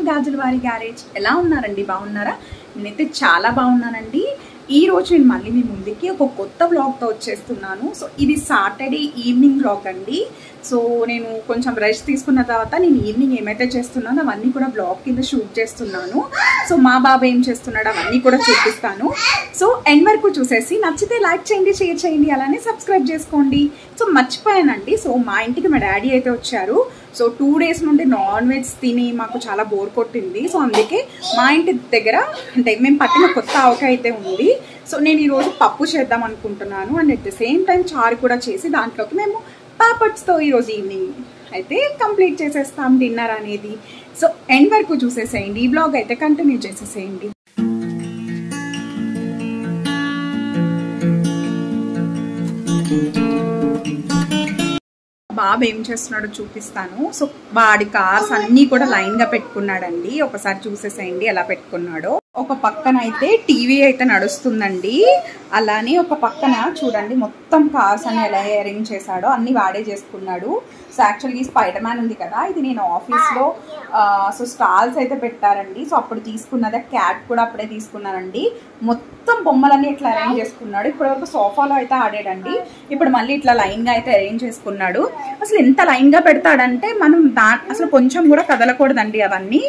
గాజుల వారి గ్యారేజ్ ఎలా ఉన్నారండి బాగున్నారా నేనైతే చాలా బాగున్నానండి ఈ రోజు నేను మళ్ళీ మీ ముందుకి ఒక కొత్త వ్లాగ్తో వచ్చేస్తున్నాను సో ఇది సాటర్డే ఈవినింగ్ వ్లాగ్ అండి సో నేను కొంచెం రెస్ట్ తీసుకున్న తర్వాత నేను ఈవినింగ్ ఏమైతే చేస్తున్నానో అవన్నీ కూడా బ్లాగ్ కింద షూట్ చేస్తున్నాను సో మా బాబా ఏం చేస్తున్నాడు అవన్నీ కూడా చూపిస్తాను సో ఎండ్ వరకు చూసేసి నచ్చితే లైక్ చేయండి షేర్ చేయండి అలానే సబ్స్క్రైబ్ చేసుకోండి సో మర్చిపోయానండి సో మా ఇంటికి మా డాడీ అయితే వచ్చారు సో టూ డేస్ నుండి నాన్ వెజ్ తిని మాకు చాలా బోర్ కొట్టింది సో అందుకే మా ఇంటి దగ్గర అంటే మేము పట్టిన కొత్త ఆవకాయ అయితే ఉంది సో నేను ఈరోజు పప్పు చేద్దాం అనుకుంటున్నాను and at the same time చారు కూడా చేసి దాంట్లోకి మేము పాపట్స్తో ఈరోజు ఈవినింగ్ అయితే కంప్లీట్ చేసేస్తాం డిన్నర్ అనేది సో ఎండ్ వరకు చూసేసేయండి ఈ బ్లాగ్ అయితే కంటిన్యూ చేసేసేయండి బాబు ఏం చేస్తున్నాడో చూపిస్తాను సో వాడి కార్స్ అన్ని కూడా లైన్ గా పెట్టుకున్నాడండి ఒకసారి చూసేసేయండి ఎలా పెట్టుకున్నాడో ఒక పక్కన అయితే టీవీ అయితే నడుస్తుందండి అలానే ఒక పక్కన చూడండి మొత్తం కార్స్ అన్ని ఎలా అరేంజ్ చేశాడో అన్ని వాడే చేసుకున్నాడు సో యాక్చువల్లీ స్పైడర్ మ్యాన్ ఉంది కదా ఇది నేను ఆఫీస్లో సో స్టాల్స్ అయితే పెట్టారండి సో అప్పుడు తీసుకున్నదే క్యాట్ కూడా అప్పుడే తీసుకున్నానండి మొత్తం బొమ్మలన్నీ ఇట్లా అరేంజ్ చేసుకున్నాడు ఇప్పటివరకు సోఫాలో అయితే ఆడాడండి ఇప్పుడు మళ్ళీ ఇట్లా లైన్గా అయితే అరేంజ్ చేసుకున్నాడు అసలు ఎంత లైన్గా పెడతాడంటే మనం దా అసలు కొంచెం కూడా కదలకూడదండి అవన్నీ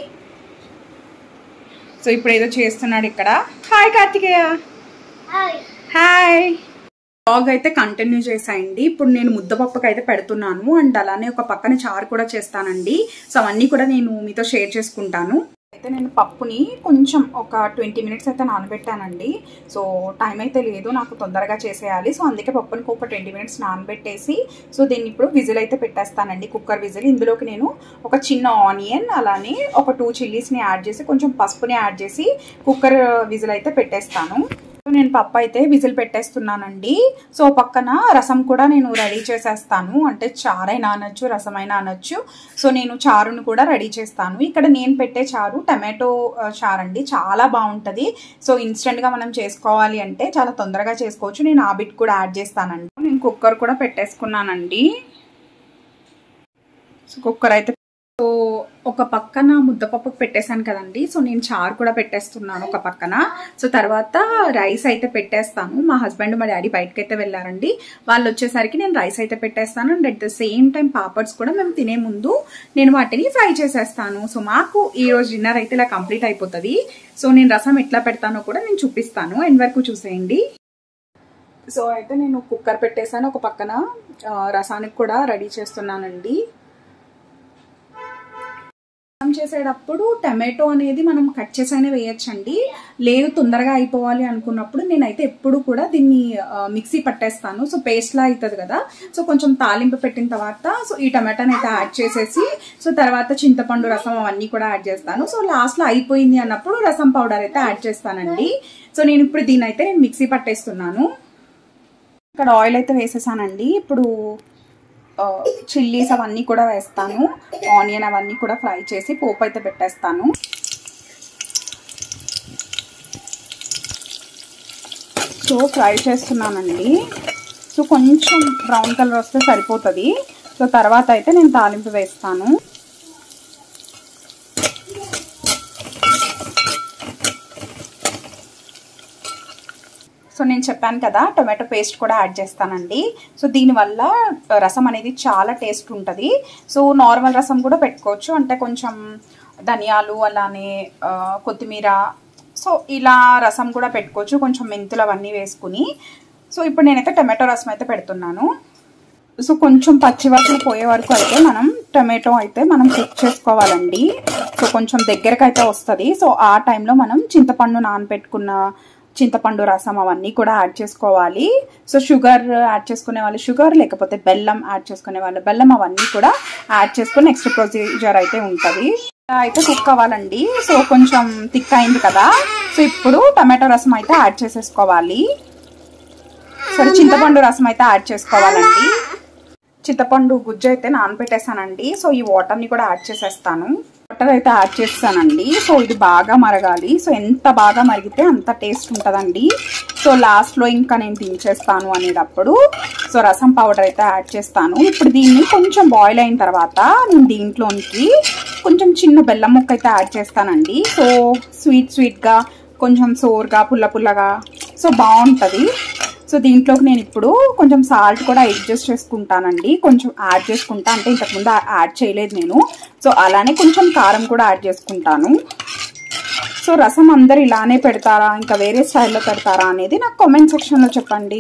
సో ఇప్పుడు ఏదో చేస్తున్నాడు ఇక్కడ హాయ్ కార్తికేయ హాయ్ బ్లాగ్ అయితే కంటిన్యూ చేసాయండి ఇప్పుడు నేను ముద్దపప్పుకి అయితే పెడుతున్నాను అండ్ అలానే ఒక పక్కన చారు కూడా చేస్తానండి సో అవన్నీ కూడా నేను మీతో షేర్ చేసుకుంటాను అయితే నేను పప్పుని కొంచెం ఒక ట్వంటీ మినిట్స్ అయితే నానబెట్టానండి సో టైం అయితే లేదు నాకు తొందరగా చేసేయాలి సో అందుకే పప్పుని ఒక ట్వంటీ మినిట్స్ నానబెట్టేసి సో దీన్ని ఇప్పుడు విజిల్ అయితే పెట్టేస్తానండి కుక్కర్ విజిల్ ఇందులోకి నేను ఒక చిన్న ఆనియన్ అలానే ఒక టూ చిల్లీస్ని యాడ్ చేసి కొంచెం పసుపుని యాడ్ చేసి కుక్కర్ విజిల్ అయితే పెట్టేస్తాను నేను పప్పు అయితే విజిల్ పెట్టేస్తున్నానండి సో పక్కన రసం కూడా నేను రెడీ చేసేస్తాను అంటే చారైనా అనొచ్చు రసమైనా అనొచ్చు సో నేను చారును కూడా రెడీ చేస్తాను ఇక్కడ నేను పెట్టే చారు టమాటో చారు అండి చాలా బాగుంటుంది సో ఇన్స్టెంట్గా మనం చేసుకోవాలి అంటే చాలా తొందరగా చేసుకోవచ్చు నేను ఆ బిట్ కూడా యాడ్ చేస్తానండి నేను కుక్కర్ కూడా పెట్టేసుకున్నానండి సో కుక్కర్ అయితే సో ఒక పక్కన ముద్దపప్పుకు పెట్టేశాను కదండి సో నేను చారు కూడా పెట్టేస్తున్నాను ఒక పక్కన సో తర్వాత రైస్ అయితే పెట్టేస్తాను మా హస్బెండ్ మా డాడీ బయటకు అయితే వెళ్ళారండి వాళ్ళు వచ్చేసరికి నేను రైస్ అయితే పెట్టేస్తాను and at the same time papads కూడా మేము తినే ముందు నేను వాటిని ఫ్రై చేసేస్తాను సో మాకు ఈ రోజు డిన్నర్ అయితే ఇలా కంప్లీట్ అయిపోతుంది సో నేను రసం ఎట్లా పెడతానో కూడా నేను చూపిస్తాను ఎండ్ వరకు చూసేయండి సో అయితే నేను కుక్కర్ పెట్టేశాను ఒక పక్కన రసానికి కూడా రెడీ చేస్తున్నానండి రసం చేసేటప్పుడు టమాటో అనేది మనం కట్ చేసైనా వేయచ్చండి లేదు తొందరగా అయిపోవాలి అనుకున్నప్పుడు నేనైతే ఎప్పుడు కూడా దీన్ని మిక్సీ పట్టేస్తాను సో పేస్ట్లా అవుతుంది కదా సో కొంచెం తాలింపు పెట్టిన తర్వాత సో ఈ టమాటాని అయితే యాడ్ చేసేసి సో తర్వాత చింతపండు రసం అవన్నీ కూడా యాడ్ చేస్తాను సో లాస్ట్లో అయిపోయింది అన్నప్పుడు రసం పౌడర్ అయితే యాడ్ చేస్తానండి సో నేను ఇప్పుడు దీని అయితే నేను మిక్సీ పట్టేస్తున్నాను ఇక్కడ ఆయిల్ అయితే వేసేసానండి ఇప్పుడు చిల్లీస్ అవన్నీ కూడా వేస్తాను ఆనియన్ అవన్నీ కూడా ఫ్రై చేసి పోపు అయితే పెట్టేస్తాను సో ఫ్రై చేస్తున్నానండి సో కొంచెం బ్రౌన్ కలర్ వస్తే సరిపోతుంది సో తర్వాత అయితే నేను తాలింపు వేస్తాను సో నేను చెప్పాను కదా టొమాటో పేస్ట్ కూడా యాడ్ చేస్తానండి సో దీనివల్ల రసం అనేది చాలా టేస్ట్ ఉంటుంది సో నార్మల్ రసం కూడా పెట్టుకోవచ్చు అంటే కొంచెం ధనియాలు అలానే కొత్తిమీర సో ఇలా రసం కూడా పెట్టుకోవచ్చు కొంచెం మెంతులు అవన్నీ వేసుకుని సో ఇప్పుడు నేనైతే టమాటో రసం అయితే పెడుతున్నాను సో కొంచెం పచ్చివాసన పోయే వరకు అయితే మనం టమాటో అయితే మనం కుక్ చేసుకోవాలండి సో కొంచెం దగ్గరకు అయితే వస్తుంది సో ఆ టైంలో మనం చింతపండు నానబెట్టుకున్న చింతపండు రసం అవన్నీ కూడా యాడ్ చేసుకోవాలి సో షుగర్ యాడ్ చేసుకునే వాళ్ళు షుగర్ లేకపోతే బెల్లం యాడ్ చేసుకునే వాళ్ళు బెల్లం అవన్నీ కూడా యాడ్ చేసుకుని నెక్స్ట్ ప్రొసీజర్ అయితే ఉంటుంది అయితే కుక్ అవ్వాలండి సో కొంచెం థిక్ అయింది కదా సో ఇప్పుడు టమాటో రసం అయితే యాడ్ చేసేసుకోవాలి సరే చింతపండు రసం అయితే యాడ్ చేసుకోవాలండి చింతపండు గుజ్జు అయితే నానబెట్టేసానండి సో ఈ వాటర్ని కూడా యాడ్ చేసేస్తాను వాటర్ అయితే యాడ్ చేస్తానండి సో ఇది బాగా మరగాలి సో ఎంత బాగా మరిగితే అంత టేస్ట్ ఉంటుందండి సో లాస్ట్లో ఇంకా నేను దించేస్తాను అనేటప్పుడు సో రసం పౌడర్ అయితే యాడ్ చేస్తాను ఇప్పుడు దీన్ని కొంచెం బాయిల్ అయిన తర్వాత నేను దీంట్లోనికి కొంచెం చిన్న బెల్లం ముక్క అయితే యాడ్ చేస్తానండి సో స్వీట్ స్వీట్గా కొంచెం సోర్గా పుల్ల పుల్లగా సో బాగుంటుంది సో దీంట్లోకి నేను ఇప్పుడు కొంచెం సాల్ట్ కూడా అడ్జస్ట్ చేసుకుంటానండి కొంచెం యాడ్ చేసుకుంటా అంటే ఇంతకుముందు యాడ్ చేయలేదు నేను సో అలానే కొంచెం కారం కూడా యాడ్ చేసుకుంటాను సో రసం అందరు ఇలానే పెడతారా ఇంకా వేరే స్టైల్లో పెడతారా అనేది నాకు కామెంట్ సెక్షన్లో చెప్పండి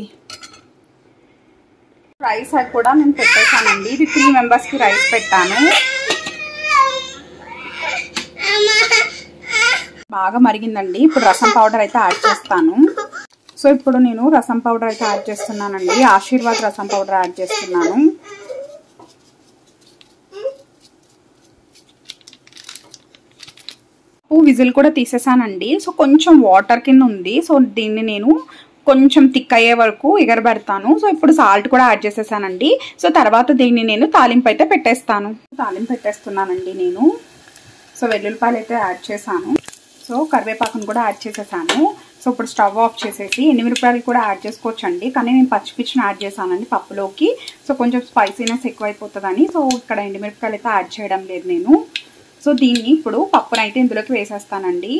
రైస్ అది కూడా నేను పెట్టేశానండి ఇది త్రీ మెంబర్స్కి రైస్ పెట్టాను బాగా మరిగిందండి ఇప్పుడు రసం పౌడర్ అయితే యాడ్ చేస్తాను సో ఇప్పుడు నేను రసం పౌడర్ అయితే యాడ్ చేస్తున్నానండి ఆశీర్వాద్ రసం పౌడర్ యాడ్ చేస్తున్నాను విజిల్ కూడా తీసేసానండి సో కొంచెం వాటర్ కింద ఉంది సో దీన్ని నేను కొంచెం థిక్ అయ్యే వరకు ఎగరబెడతాను సో ఇప్పుడు సాల్ట్ కూడా యాడ్ చేసేసానండి సో తర్వాత దీన్ని నేను తాలింపు అయితే పెట్టేస్తాను తాలింపు పెట్టేస్తున్నానండి నేను సో వెల్లుల్లిపాయలు అయితే యాడ్ చేశాను సో కరివేపాకును కూడా యాడ్ చేసేసాను సో ఇప్పుడు స్టవ్ ఆఫ్ చేసేసి ఎండుమిరపకాయలు కూడా యాడ్ చేసుకోవచ్చండి కానీ నేను పచ్చిపిచ్చిని యాడ్ చేశానండి పప్పులోకి సో కొంచెం స్పైసీనెస్ ఎక్కువైపోతుందని సో ఇక్కడ ఎండుమిరపకాయలు అయితే యాడ్ చేయడం లేదు నేను సో దీన్ని ఇప్పుడు పప్పునైతే ఇందులోకి వేసేస్తానండి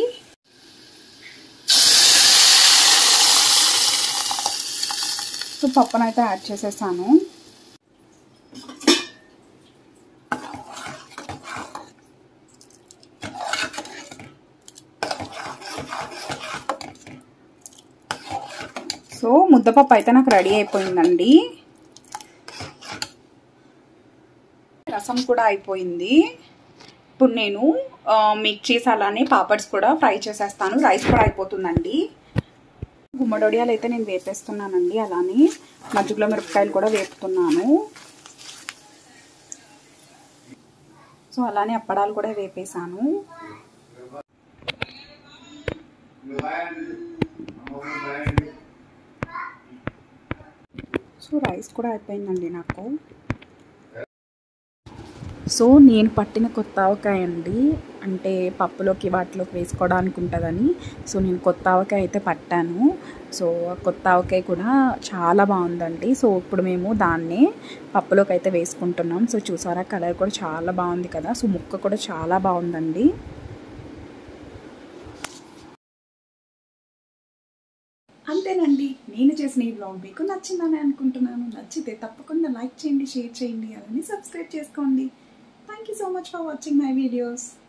సో పప్పునైతే యాడ్ చేసేసాను సో ముద్దపప్పు అయితే నాకు రెడీ అయిపోయిందండి రసం కూడా అయిపోయింది ఇప్పుడు నేను మిర్చీస్ అలానే పాపడ్స్ కూడా ఫ్రై చేసేస్తాను రైస్ కూడా అయిపోతుందండి గుమ్మడొడియాలు అయితే నేను వేపేస్తున్నానండి అలానే మజ్జిగలో మిరపకాయలు కూడా వేపుతున్నాను సో అలానే అప్పడాలు కూడా వేపేసాను సో రైస్ కూడా అయిపోయిందండి నాకు సో నేను పట్టిన కొత్త ఆవకాయ అండి అంటే పప్పులోకి వాటిలోకి వేసుకోవడానికి ఉంటుందని సో నేను కొత్త ఆవకాయ అయితే పట్టాను సో కొత్త ఆవకాయ కూడా చాలా బాగుందండి సో ఇప్పుడు మేము దాన్నే పప్పులోకి అయితే వేసుకుంటున్నాం సో చూసారా కలర్ కూడా చాలా బాగుంది కదా సో ముక్క కూడా చాలా బాగుందండి అంతేనండి నేను చేసిన ఈ బ్లాగ్ మీకు నచ్చిందని అనుకుంటున్నాను నచ్చితే తప్పకుండా లైక్ చేయండి షేర్ చేయండి అలానే సబ్స్క్రైబ్ చేసుకోండి Thank you so much for watching my videos.